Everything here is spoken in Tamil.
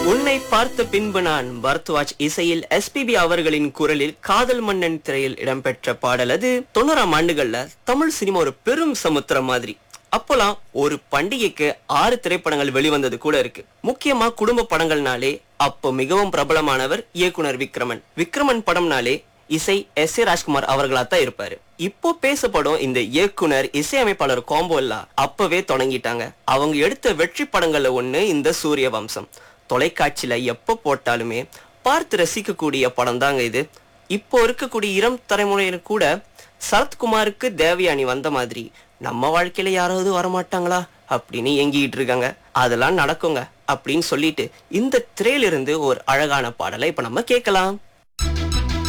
உன்னை பார்த்த பின்பு நான் பரத்வாஜ் இசையில் எஸ்பிபி அவர்களின் குரலில் காதல் மன்னன் திரையில் இடம்பெற்ற பாடல் அது தொண்ணூறாம் ஆண்டுகள்ல தமிழ் சினிமா ஒரு பெரும் சமுத்திரம் மாதிரி அப்போலாம் ஒரு பண்டிகைக்கு ஆறு திரைப்படங்கள் வெளிவந்தது கூட இருக்கு முக்கியமா குடும்ப படங்கள்னாலே அப்போ மிகவும் பிரபலமானவர் இயக்குனர் விக்ரமன் விக்ரமன் படம்னாலே இசை எஸ் ஏ ராஜ்குமார் அவர்களா தான் இருப்பாரு இப்போ பேசப்படும் இந்த இயக்குனர் இசையமைப்பாளர் காம்போ எல்லாம் அப்பவே தொடங்கிட்டாங்க அவங்க எடுத்த வெற்றி படங்கள்ல ஒண்ணு இந்த சூரிய வம்சம் தொலைக்காட்சியில எப்ப போட்டாலுமே பார்த்து ரசிக்கக்கூடிய படம் தாங்க இது இப்போ இருக்கக்கூடிய இளம் தலைமுறையினர் கூட சரத்குமாருக்கு தேவயானி வந்த மாதிரி நம்ம வாழ்க்கையில யாராவது வரமாட்டாங்களா அப்படின்னு ஏங்கிட்டு இருக்காங்க அதெல்லாம் நடக்குங்க அப்படின்னு சொல்லிட்டு இந்த திரையிலிருந்து ஒரு அழகான பாடலை இப்ப நம்ம கேட்கலாம்